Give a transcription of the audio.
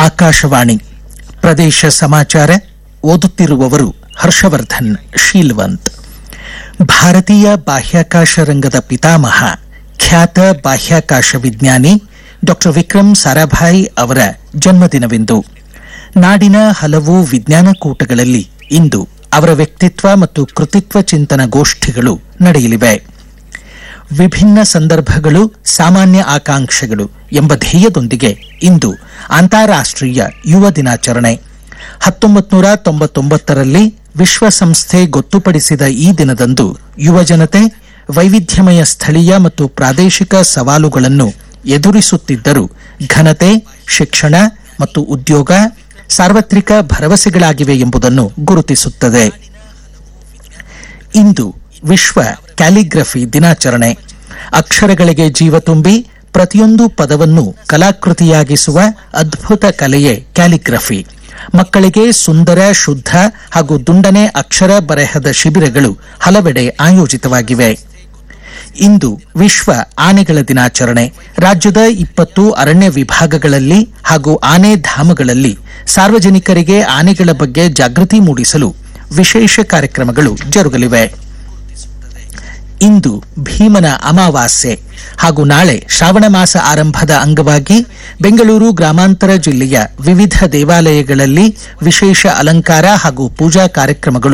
ಆಕಾಶವಾಣಿ ಪ್ರದೇಶ ಸಮಾಚಾರ ಓದುತ್ತಿರುವವರು ಹರ್ಷವರ್ಧನ್ ಶೀಲ್ವಂತ್ ಭಾರತೀಯ ಬಾಹ್ಯಾಕಾಶ ರಂಗದ ಪಿತಾಮಹ ಖ್ಯಾತ ಬಾಹ್ಯಾಕಾಶ ವಿಜ್ಞಾನಿ ಡಾಕ್ಟರ್ ವಿಕ್ರಮ್ ಸಾರಾಭಾಯ್ ಅವರ ಜನ್ಮದಿನವಿಂದು ನಾಡಿನ ಹಲವು ವಿಜ್ಞಾನ ಕೂಟಗಳಲ್ಲಿ ಇಂದು ಅವರ ವ್ಯಕ್ತಿತ್ವ ಮತ್ತು ಕೃತಿತ್ವ ಚಿಂತನ ಗೋಷ್ಠಿಗಳು ನಡೆಯಲಿವೆ ವಿಭಿನ್ನ ಸಂದರ್ಭಗಳು ಸಾಮಾನ್ಯ ಆಕಾಂಕ್ಷೆಗಳು ಎಂಬ ಧ್ಯೇಯದೊಂದಿಗೆ ಇಂದು ಅಂತಾರಾಷ್ಟ್ರೀಯ ಯುವ ದಿನಾಚರಣೆ ಹತ್ತೊಂಬತ್ತು ನೂರ ತೊಂಬತ್ತೊಂಬತ್ತರಲ್ಲಿ ವಿಶ್ವಸಂಸ್ಥೆ ಗೊತ್ತುಪಡಿಸಿದ ಈ ದಿನದಂದು ಯುವಜನತೆ ವೈವಿಧ್ಯಮಯ ಸ್ಥಳೀಯ ಮತ್ತು ಪ್ರಾದೇಶಿಕ ಸವಾಲುಗಳನ್ನು ಎದುರಿಸುತ್ತಿದ್ದರೂ ಘನತೆ ಶಿಕ್ಷಣ ಮತ್ತು ಉದ್ಯೋಗ ಸಾರ್ವತ್ರಿಕ ಭರವಸೆಗಳಾಗಿವೆ ಎಂಬುದನ್ನು ಗುರುತಿಸುತ್ತದೆ ಇಂದು ವಿಶ್ವ ಕ್ಯಾಲಿಗ್ರಫಿ ದಿನಾಚರಣೆ ಅಕ್ಷರಗಳಿಗೆ ಜೀವ ತುಂಬಿ ಪ್ರತಿಯೊಂದು ಪದವನ್ನು ಕಲಾಕೃತಿಯಾಗಿಸುವ ಅದ್ಭುತ ಕಲೆಯೇ ಕ್ಯಾಲಿಗ್ರಫಿ ಮಕ್ಕಳಿಗೆ ಸುಂದರ ಶುದ್ಧ ಹಾಗೂ ದುಂಡನೆ ಅಕ್ಷರ ಬರೆಹದ ಶಿಬಿರಗಳು ಹಲವೆಡೆ ಆಯೋಜಿತವಾಗಿವೆ ಇಂದು ವಿಶ್ವ ಆನೆಗಳ ದಿನಾಚರಣೆ ರಾಜ್ಯದ ಇಪ್ಪತ್ತು ಅರಣ್ಯ ವಿಭಾಗಗಳಲ್ಲಿ ಹಾಗೂ ಆನೆ ಧಾಮಗಳಲ್ಲಿ ಸಾರ್ವಜನಿಕರಿಗೆ ಆನೆಗಳ ಬಗ್ಗೆ ಜಾಗೃತಿ ಮೂಡಿಸಲು ವಿಶೇಷ ಕಾರ್ಯಕ್ರಮಗಳು ಜರುಗಲಿವೆ ಇಂದು ಭೀಮನ ಅಮಾವಾಸ್ಯೆ ಹಾಗೂ ನಾಳೆ ಶ್ರಾವಣ ಮಾಸ ಆರಂಭದ ಅಂಗವಾಗಿ ಬೆಂಗಳೂರು ಗ್ರಾಮಾಂತರ ಜಿಲ್ಲೆಯ ವಿವಿಧ ದೇವಾಲಯಗಳಲ್ಲಿ ವಿಶೇಷ ಅಲಂಕಾರ ಹಾಗೂ ಪೂಜಾ ಕಾರ್ಯಕ್ರಮಗಳು